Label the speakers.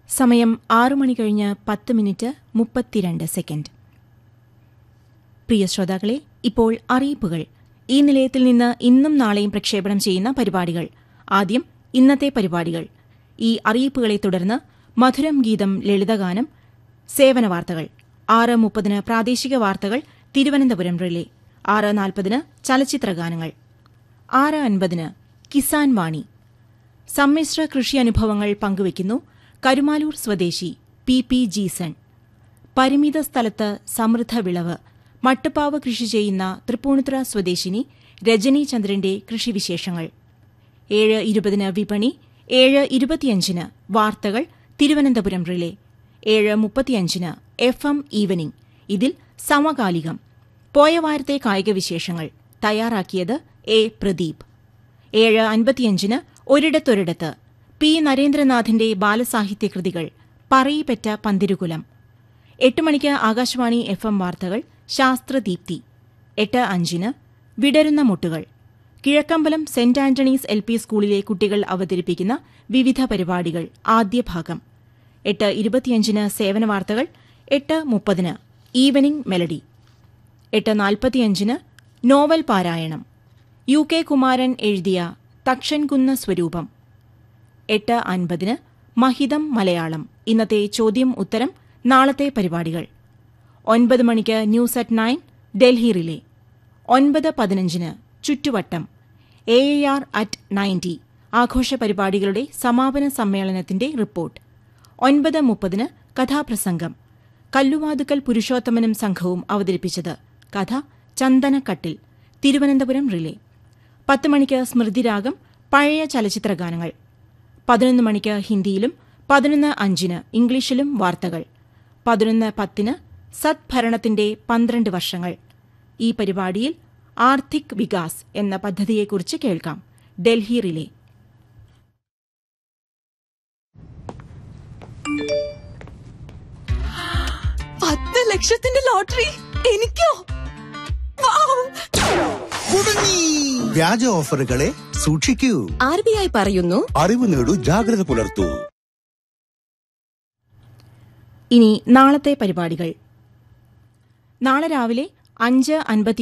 Speaker 1: സമയം ആറു മണി കഴിഞ്ഞ് പത്ത് മിനിറ്റ് മുപ്പത്തിരണ്ട് സെക്കൻഡ് പ്രിയ ശ്രോതാക്കളെ ഇപ്പോൾ അറിയിപ്പുകൾ ഈ നിലയത്തിൽ നിന്ന് ഇന്നും നാളെയും പ്രക്ഷേപണം ചെയ്യുന്ന പരിപാടികൾ ആദ്യം ഇന്നത്തെ പരിപാടികൾ ഈ അറിയിപ്പുകളെ തുടർന്ന് മധുരം ഗീതം ലളിതഗാനം സേവന വാർത്തകൾ ആറ് മുപ്പതിന് പ്രാദേശിക വാർത്തകൾ തിരുവനന്തപുരം റിലേ ആറ് നാൽപ്പതിന് ചലച്ചിത്രഗാനങ്ങൾ ആറ് അൻപതിന് കിസാൻ വാണി സമ്മിശ്ര കൃഷി അനുഭവങ്ങൾ പങ്കുവയ്ക്കുന്നു കരുമാലൂർ സ്വദേശി പി പി ജീസൺ പരിമിത സ്ഥലത്ത് സമൃദ്ധ വിളവ് മട്ടുപ്പാവ് കൃഷി ചെയ്യുന്ന തൃപ്പൂണിത്തുറ സ്വദേശിനി രജനി ചന്ദ്രന്റെ കൃഷിവിശേഷങ്ങൾ ഏഴ് ഇരുപതിന് വിപണി ഏഴ് ഇരുപത്തിയഞ്ചിന് വാർത്തകൾ തിരുവനന്തപുരം റിലേ ഏഴ് മുപ്പത്തിയഞ്ചിന് എഫ് എം ഈവനിംഗ് ഇതിൽ സമകാലികം പോയ വാരത്തെ കായിക വിശേഷങ്ങൾ തയ്യാറാക്കിയത് എ പ്രദീപ് ഏഴ് അൻപത്തിയഞ്ചിന് ഒരിടത്തൊരിടത്ത് പി നരേന്ദ്രനാഥിന്റെ ബാലസാഹിത്യ കൃതികൾ പറയിപ്പെറ്റ പന്തിരുകുലം എട്ട് മണിക്ക് ആകാശവാണി എഫ് എം വാർത്തകൾ ശാസ്ത്രദീപ്തി എട്ട് അഞ്ചിന് വിടരുന്ന മുട്ടുകൾ Kizhakkambalam Saint Antony's L P സ്കൂളിലെ കുട്ടികൾ അവതരിപ്പിക്കുന്ന വിവിധ പരിപാടികൾ ആദ്യ ഭാഗം എട്ട് ഇരുപത്തിയഞ്ചിന് സേവന വാർത്തകൾ എട്ട് മുപ്പതിന് ഈവനിംഗ് മെലഡി എട്ട് നാൽപ്പത്തിയഞ്ചിന് നോവൽ പാരായണം യു കെ കുമാരൻ എഴുതിയ തക്ഷൻകുന്ന സ്വരൂപം എട്ട് അൻപതിന് മഹിതം മലയാളം ഇന്നത്തെ ചോദ്യം ഉത്തരം നാളത്തെ പരിപാടികൾ ഒൻപത് മണിക്ക് news at nine Delhi relay ഒൻപത് പതിനഞ്ചിന് ചുറ്റുവട്ടം A A R at ninety ആഘോഷ പരിപാടികളുടെ സമാപന സമ്മേളനത്തിന്റെ റിപ്പോർട്ട് ഒൻപത് മുപ്പതിന് കഥാപ്രസംഗം കല്ലുവാതുക്കൽ പുരുഷോത്തമനും സംഘവും അവതരിപ്പിച്ചത് കഥ ചന്ദനക്കട്ടിൽ തിരുവനന്തപുരം റിലേ പത്ത് മണിക്ക് സ്മൃതിരാഗം പഴയ ചലച്ചിത്രഗാനങ്ങൾ പതിനൊന്ന് മണിക്ക് ഹിന്ദിയിലും പതിനൊന്ന് അഞ്ചിന് ഇംഗ്ലീഷിലും വാർത്തകൾ പതിനൊന്ന് പത്തിന് സദ്ഭരണത്തിന്റെ പന്ത്രണ്ട് വർഷങ്ങൾ ഈ പരിപാടിയിൽ ആർത്തിക് വികാസ് എന്ന പദ്ധതിയെക്കുറിച്ച് കേൾക്കാം ഡൽഹി റിലേ
Speaker 2: പത്ത് ലക്ഷത്തിന്റെ ലോട്ടറി എനിക്കോ വൗ!
Speaker 3: കുടുങ്ങി വ്യാജ ഓഫറുകളെ സൂക്ഷിക്കൂ
Speaker 2: ആർ ബി ഐ പറയുന്നു
Speaker 3: അറിവ് നേടൂ ജാഗ്രത പുലർത്തൂ
Speaker 1: ഇനി നാളത്തെ പരിപാടികൾ നാളെ രാവിലെ അഞ്ച് അൻപത്തി